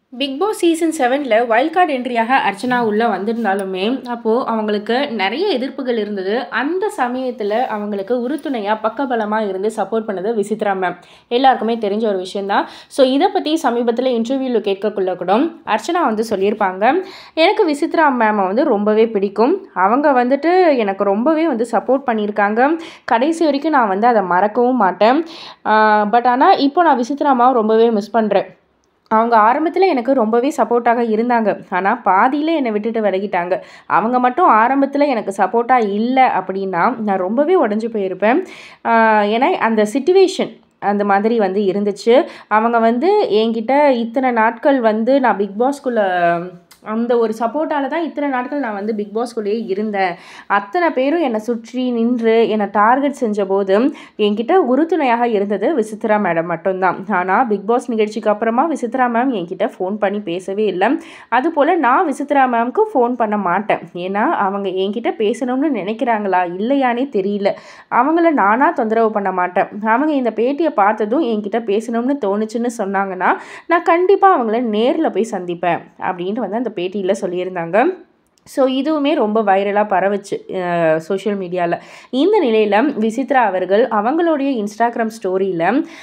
big Boss season செவனில் wild card என்ட்ரியாக அர்ச்சனா உள்ளே வந்திருந்தாலுமே அப்போது அவங்களுக்கு நிறைய எதிர்ப்புகள் இருந்தது அந்த சமயத்தில் அவங்களுக்கு உறுதுணையாக பக்கபலமாக இருந்து சப்போர்ட் பண்ணது விசித்ரா மேம் எல்லாருக்குமே தெரிஞ்ச ஒரு விஷயந்தான் ஸோ இதை பற்றி சமீபத்தில் இன்டர்வியூவில் கேட்கக்குள்ள கூட அர்ச்சனா வந்து சொல்லியிருப்பாங்க எனக்கு விசித்ரா மேமை வந்து ரொம்பவே பிடிக்கும் அவங்க வந்துட்டு எனக்கு ரொம்பவே வந்து சப்போர்ட் பண்ணியிருக்காங்க கடைசி வரைக்கும் நான் வந்து அதை மறக்கவும் மாட்டேன் பட் ஆனால் இப்போ நான் விசித்ரா அம்மாவை ரொம்பவே மிஸ் பண்ணுறேன் அவங்க ஆரம்பத்தில் எனக்கு ரொம்பவே சப்போர்ட்டாக இருந்தாங்க ஆனால் பாதியில் என்னை விட்டுட்டு விலகிட்டாங்க அவங்க மட்டும் ஆரம்பத்தில் எனக்கு சப்போர்ட்டாக இல்லை அப்படின்னா நான் ரொம்பவே உடஞ்சி போயிருப்பேன் ஆஹ் ஏன்னா அந்த சுச்சுவேஷன் அந்த மாதிரி வந்து இருந்துச்சு அவங்க வந்து என்கிட்ட இத்தனை நாட்கள் வந்து நான் பிக் பாஸ்குள்ளே அந்த ஒரு சப்போர்ட்டால் தான் இத்தனை நாட்கள் நான் வந்து பிக் பாஸ்குள்ளேயே இருந்தேன் அத்தனை பேரும் என்னை சுற்றி நின்று என்னை டார்கெட் செஞ்ச போது என்கிட்ட உறுதுணையாக இருந்தது விசித்ரா மேடம் மட்டும்தான் ஆனால் பிக் பாஸ் நிகழ்ச்சிக்கு அப்புறமா விசித்ரா மேம் என்கிட்ட ஃபோன் பண்ணி பேசவே இல்லை அதுபோல் நான் விசித்ரா மேம்க்கு ஃபோன் பண்ண மாட்டேன் ஏன்னா அவங்க என்கிட்ட பேசணும்னு நினைக்கிறாங்களா இல்லையானே தெரியல அவங்கள நானாக தொந்தரவு பண்ண மாட்டேன் அவங்க இந்த பேட்டியை பார்த்ததும் என்கிட்ட பேசணும்னு தோணுச்சுன்னு சொன்னாங்கன்னா நான் கண்டிப்பாக அவங்கள நேரில் போய் சந்திப்பேன் அப்படின்ட்டு வந்து அந்த பேட்டியில் சொல்லியிருந்தாங்க ஸோ இதுவுமே ரொம்ப வைரலாக பரவுச்சு சோஷியல் மீடியாவில் இந்த நிலையில் விசித்ரா அவர்கள் அவங்களுடைய இன்ஸ்டாகிராம் ஸ்டோரியில்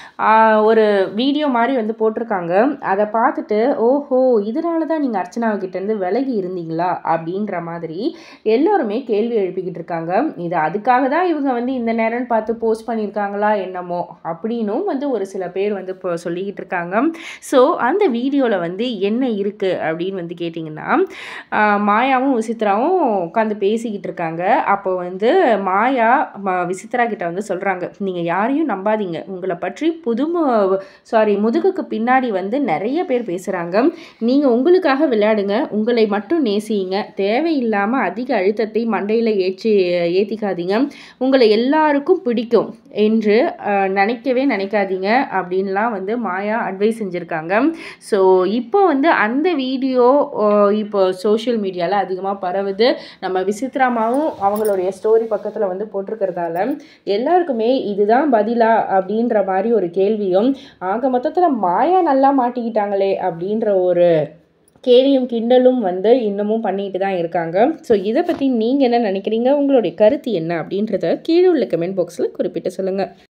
ஒரு வீடியோ மாதிரி வந்து போட்டிருக்காங்க அதை பார்த்துட்டு ஓஹோ இதனால தான் நீங்கள் அர்ச்சனாவுக்கிட்டேருந்து விலகி இருந்தீங்களா அப்படின்ற மாதிரி எல்லோருமே கேள்வி எழுப்பிக்கிட்டு இருக்காங்க இது அதுக்காக தான் இவங்க வந்து இந்த நேரம்னு பார்த்து போஸ்ட் பண்ணியிருக்காங்களா என்னமோ அப்படின்னும் வந்து ஒரு சில பேர் வந்து இப்போ சொல்லிக்கிட்டு இருக்காங்க ஸோ அந்த வீடியோவில் வந்து என்ன இருக்குது அப்படின்னு வந்து கேட்டிங்கன்னா ஆஹ் மாயாவும் விசித்ராவும் உட்காந்து பேசிக்கிட்டு இருக்காங்க அப்போ வந்து மாயா ம- விசித்ரா கிட்ட வந்து சொல்கிறாங்க நீங்கள் யாரையும் நம்பாதீங்க உங்களை பற்றி புது சாரி முதுகுக்கு பின்னாடி வந்து நிறைய பேர் பேசுகிறாங்க நீங்கள் உங்களுக்காக விளையாடுங்க உங்களை மட்டும் நேசியுங்க தேவையில்லாமல் அதிக அழுத்தத்தை மண்டையில் ஏற்றி ஏற்றிக்காதீங்க உங்களை எல்லாருக்கும் பிடிக்கும் என்று அஹ், நினைக்கவே நினைக்காதீங்க அப்படின்லாம் வந்து மாயா அட்வைஸ் செஞ்சுருக்காங்க ஸோ இப்போ வந்து அந்த வீடியோ இப்போ சோஷியல் மீடியாவில் அதிகமாக பரவுது நம்ம விசித்ராமாவும் அவங்களுடைய ஸ்டோரி பக்கத்தில் வந்து போட்டிருக்கிறதால எல்லாருக்குமே இதுதான் பதிலா அப்படின்ற மாதிரி ஒரு கேள்வியும் ஆக மொத்தத்தில் மாயா நல்லா மாட்டிக்கிட்டாங்களே அப்படின்ற ஒரு கேலியும் கிண்டலும் வந்து இன்னமும் பண்ணிட்டு தான் இருக்காங்க ஸோ இதை பற்றி நீங்கள் என்ன நினைக்கிறீங்க உங்களுடைய கருத்து என்ன அப்படின்றத கீழே உள்ள கமெண்ட் பாக்ஸில் குறிப்பிட்டு சொல்லுங்கள்